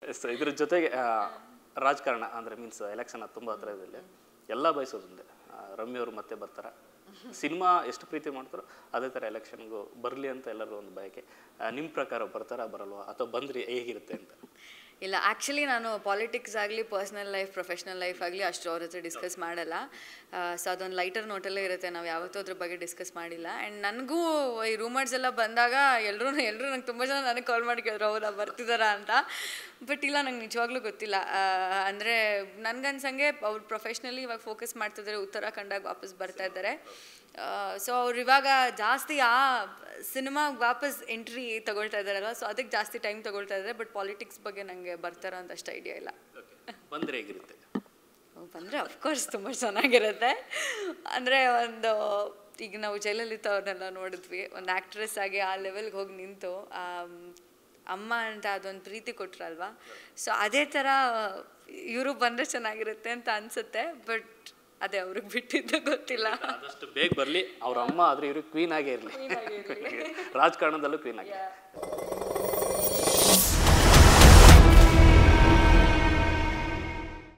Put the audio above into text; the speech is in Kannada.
ಸೊ ಇದ್ರ ಜೊತೆಗೆ ಆ, ರಾಜಕಾರಣ ಅಂದರೆ ಮೀನ್ಸ್ ಎಲೆಕ್ಷನ್ ತುಂಬ ಹತ್ರ ಇದೆ ಎಲ್ಲ ಬಯಸೋದೊಂದೇ ಆ, ರಮ್ಯ ಅವರು ಮತ್ತೆ ಬರ್ತಾರ ಸಿನಿಮಾ ಎಷ್ಟು ಪ್ರೀತಿ ಮಾಡ್ತಾರೋ ಅದೇ ಥರ ಎಲೆಕ್ಷನ್ಗೂ ಬರಲಿ ಅಂತ ಎಲ್ಲರೂ ಒಂದು ಬಯಕೆ ನಿಮ್ಮ ಪ್ರಕಾರ ಬರ್ತಾರಾ ಬರಲ್ವಾ ಅಥವಾ ಬಂದ್ರಿ ಹೇಗಿರುತ್ತೆ ಅಂತ ಇಲ್ಲ ಆ್ಯಕ್ಚುಲಿ ನಾನು ಪಾಲಿಟಿಕ್ಸ್ ಆಗಲಿ ಪರ್ಸ್ನಲ್ ಲೈಫ್ ಪ್ರೊಫೆಷ್ನಲ್ ಲೈಫ್ ಆಗಲಿ ಅಷ್ಟು ಅವ್ರ ಹತ್ರ ಡಿಸ್ಕಸ್ ಮಾಡಲ್ಲ ಸೊ ಅದೊಂದು ಲೈಟರ್ ನೋಟಲ್ಲೇ ಇರುತ್ತೆ ನಾವು ಯಾವತ್ತೂ ಅದ್ರ ಬಗ್ಗೆ ಡಿಸ್ಕಸ್ ಮಾಡಿಲ್ಲ ಆ್ಯಂಡ್ ನನಗೂ ಈ ರೂಮರ್ಸ್ ಎಲ್ಲ ಬಂದಾಗ ಎಲ್ಲರೂ ಎಲ್ಲರೂ ನಂಗೆ ತುಂಬ ಜನ ನನಗೆ ಕಾಲ್ ಮಾಡಿ ಕೇಳಿದ್ರು ಹೌದಾ ಬರ್ತಿದ್ದಾರಾ ಅಂತ ಬಟ್ ಇಲ್ಲ ನಂಗೆ ನಿಜವಾಗ್ಲೂ ಗೊತ್ತಿಲ್ಲ ಅಂದರೆ ನನಗನ್ಸಂಗೆ ಅವ್ರು ಪ್ರೊಫೆಷ್ನಲಿ ಇವಾಗ ಫೋಕಸ್ ಮಾಡ್ತಿದ್ದಾರೆ ಉತ್ತರಾಖಂಡಾಗ ವಾಪಸ್ ಬರ್ತಾ ಇದ್ದಾರೆ ಸೊ ಅವ್ರು ಇವಾಗ ಜಾಸ್ತಿ ಆ ಸಿನಿಮಾಗೆ ವಾಪಸ್ ಎಂಟ್ರಿ ತಗೊಳ್ತಾ ಇದ್ದಾರಲ್ಲ ಸೊ ಅದಕ್ಕೆ ಜಾಸ್ತಿ ಟೈಮ್ ತಗೊಳ್ತಾ ಇದ್ದಾರೆ ಬಟ್ ಪಾಲಿಟಿಕ್ಸ್ ಬಗ್ಗೆ ನನಗೆ ಬರ್ತಾರೋ ಅಂತ ಅಷ್ಟು ಐಡಿಯಾ ಇಲ್ಲ ಬಂದರೆ ಹೇಗಿರುತ್ತೆ ಬಂದರೆ ಅಫ್ಕೋರ್ಸ್ ತುಂಬ ಚೆನ್ನಾಗಿರುತ್ತೆ ಅಂದರೆ ಒಂದು ಈಗ ನಾವು ಜಯಲಲಿತಾ ಅವ್ರನ್ನೆಲ್ಲ ನೋಡಿದ್ವಿ ಒಂದು ಆ್ಯಕ್ಟ್ರೆಸ್ ಆಗಿ ಆ ಲೆವೆಲ್ಗೆ ಹೋಗಿ ನಿಂತು ಆಮ್, ಅಮ್ಮ ಅಂತ ಅದೊಂದು ಪ್ರೀತಿ ಕೊಟ್ರಲ್ವಾ ಸೊ ಅದೇ ಥರ ಇವರು ಬಂದರೆ ಚೆನ್ನಾಗಿರುತ್ತೆ ಅಂತ ಅನಿಸುತ್ತೆ ಬಟ್ ಅದೇ ಅವ್ರಿಗೆ ಬಿಟ್ಟಿದ್ದು ಗೊತ್ತಿಲ್ಲ ಆದಷ್ಟು ಬೇಗ ಬರಲಿ ಅವ್ರ ಅಮ್ಮ ಆದರೆ ಇವರು ಕ್ವೀನ್ ಆಗೇ ಇರಲಿ ರಾಜಕಾರಣದಲ್ಲೂ ಕ್ವೀನ್ ಆಗಿ